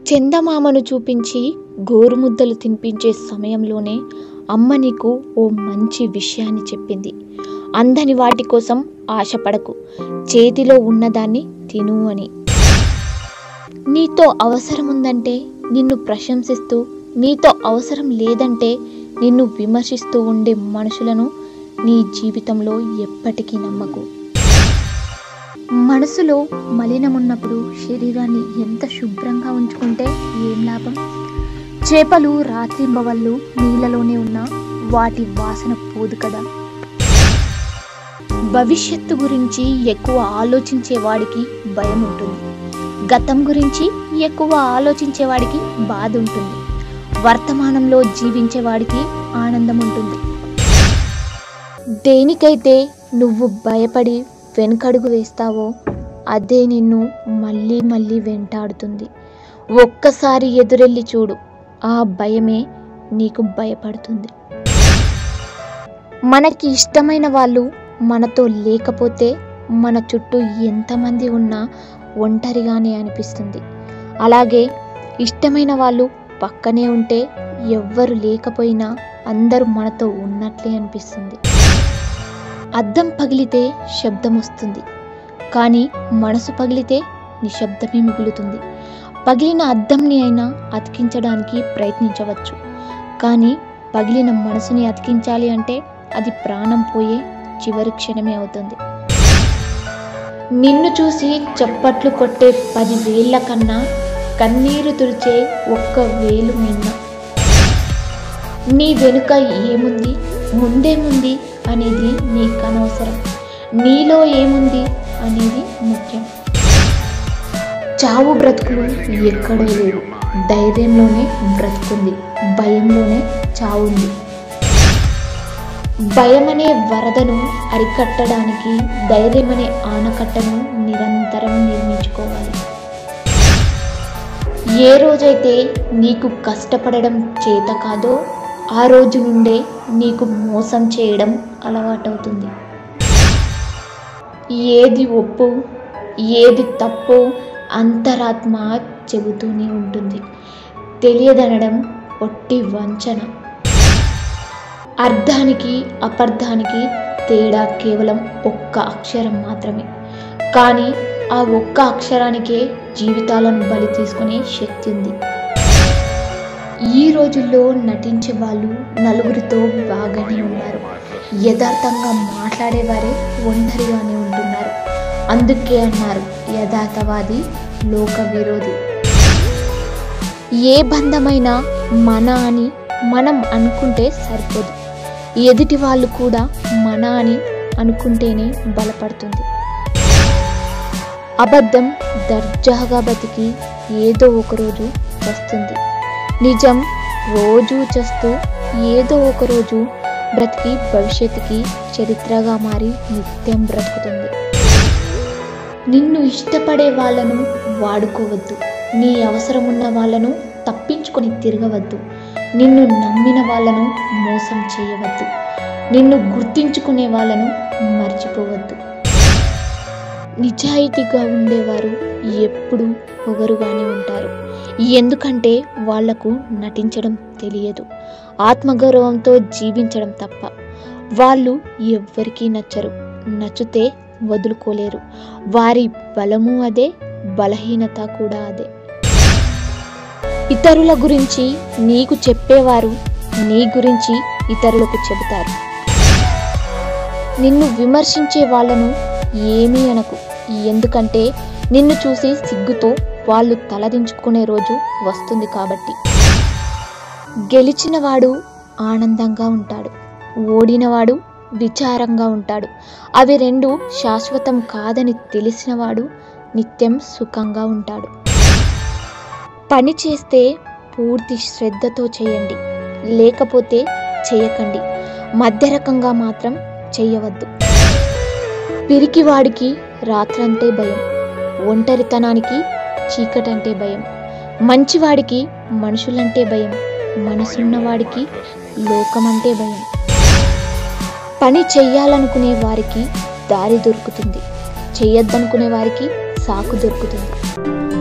చందమామను చూపించి గోరుముద్దలు తినిపించే సమయంలోనే అమ్మ నీకు ఓ మంచి విషయాన్ని చెప్పింది అందని వాటి కోసం ఆశపడకు చేతిలో ఉన్నదాన్ని తిను అని నీతో అవసరం ఉందంటే నిన్ను ప్రశంసిస్తూ నీతో అవసరం లేదంటే నిన్ను విమర్శిస్తూ ఉండే మనుషులను నీ జీవితంలో ఎప్పటికీ నమ్మకు మనసులో మలినమున్నప్పుడు శరీరాన్ని ఎంత శుభ్రంగా ఉంచుకుంటే ఏం లాభం చేపలు రాత్రింబవళ్ళు నీళ్ళలోనే ఉన్నా వాటి వాసన పోదు కదా భవిష్యత్తు గురించి ఎక్కువ ఆలోచించే వాడికి భయం ఉంటుంది గతం గురించి ఎక్కువ ఆలోచించే వాడికి బాధ ఉంటుంది వర్తమానంలో జీవించే వాడికి ఆనందం ఉంటుంది దేనికైతే నువ్వు భయపడి వెనుకడుగు వేస్తావో అదే నిన్ను మళ్ళీ మళ్ళీ వెంటాడుతుంది ఒక్కసారి ఎదురెళ్ళి చూడు ఆ భయమే నీకు భయపడుతుంది మనకి ఇష్టమైన వాళ్ళు మనతో లేకపోతే మన చుట్టూ ఎంతమంది ఉన్నా ఒంటరిగానే అనిపిస్తుంది అలాగే ఇష్టమైన వాళ్ళు పక్కనే ఉంటే ఎవ్వరు లేకపోయినా అందరూ మనతో ఉన్నట్లే అనిపిస్తుంది అద్దం పగిలితే శబ్దం వస్తుంది కానీ మనసు పగిలితే నిశ్శబ్దమే మిగులుతుంది పగిలిన అద్దంని అయినా అతికించడానికి ప్రయత్నించవచ్చు కానీ పగిలిన మనసుని అతికించాలి అంటే అది ప్రాణం పోయే చివరి క్షణమే అవుతుంది నిన్ను చూసి చప్పట్లు కొట్టే పది వేళ్ల కన్నా కన్నీరు తుడిచే ఒక్క వేలు మిన్న నీ వెనుక ఏముంది ముందేముంది అనేది నీకు అనవసరం నీలో ఏముంది అనేది ముఖ్యం చావు బ్రతుకులు ఎక్కడో లేవు ధైర్యంలోనే బ్రతుకుంది భయంలోనే చావుంది భయమనే వరదను అరికట్టడానికి ధైర్యమనే ఆనకట్టను నిరంతరం నిర్మించుకోవాలి ఏ రోజైతే నీకు కష్టపడడం చేత కాదో ఆ రోజు నుండే నీకు మోసం చేయడం అలవాటవుతుంది ఏది ఒప్పు ఏది తప్పు అంతరాత్మ చెబుతూనే ఉంటుంది తెలియదనడం ఒట్టి వంచన అర్థానికి అపార్థానికి తేడా కేవలం ఒక్క అక్షరం మాత్రమే కానీ ఆ ఒక్క అక్షరానికే జీవితాలను బలి తీసుకునే శక్తి ఉంది ఈ రోజుల్లో నటించే వాళ్ళు నలుగురితో బాగానే ఉన్నారు యథార్థంగా మాట్లాడేవారే ఒంటరిగానే ఉంటున్నారు అందుకే అన్నారు యథార్థవాది లోక విరోధి ఏ బంధమైనా మన అని మనం అనుకుంటే సరిపోదు ఎదుటి వాళ్ళు కూడా మన అని అనుకుంటేనే బలపడుతుంది అబద్ధం దర్జాగా బతికి ఏదో ఒకరోజు వస్తుంది నిజం రోజు చేస్తూ ఏదో ఒకరోజు బ్రతికి భవిష్యత్తుకి చరిత్రగా మారి నిత్యం బ్రతుకుతుంది నిన్ను ఇష్టపడే వాళ్ళను వాడుకోవద్దు నీ అవసరమున్న వాళ్ళను తప్పించుకొని తిరగవద్దు నిన్ను నమ్మిన వాళ్ళను మోసం చేయవద్దు నిన్ను గుర్తించుకునే వాళ్ళను మర్చిపోవద్దు నిజాయితీగా ఉండేవారు ఎప్పుడూ పొగరుగానే ఉంటారు ఎందుకంటే వాళ్లకు నటించడం తెలియదు ఆత్మగౌరవంతో జీవించడం తప్ప వాళ్ళు ఎవ్వరికీ నచ్చరు నచ్చితే వదులుకోలేరు వారి బలము అదే బలహీనత కూడా అదే ఇతరుల గురించి నీకు చెప్పేవారు నీ గురించి ఇతరులకు చెబుతారు నిన్ను విమర్శించే వాళ్ళను ఏమీ అనకు ఎందుకంటే నిన్ను చూసి సిగ్గుతో వాళ్ళు తలదించుకునే రోజు వస్తుంది కాబట్టి గెలిచినవాడు ఆనందంగా ఉంటాడు ఓడినవాడు విచారంగా ఉంటాడు అవి రెండు శాశ్వతం కాదని తెలిసినవాడు నిత్యం సుఖంగా ఉంటాడు పని చేస్తే పూర్తి శ్రద్ధతో చేయండి లేకపోతే చేయకండి మధ్య రకంగా మాత్రం చేయవద్దు పిరికివాడికి రాత్రంటే భయం ఒంటరితనానికి చీకటంటే భయం మంచివాడికి మనుషులంటే భయం మనసున్నవాడికి లోకమంటే భయం పని చెయ్యాలనుకునే వారికి దారి దొరుకుతుంది చెయ్యొద్దనుకునే వారికి సాకు దొరుకుతుంది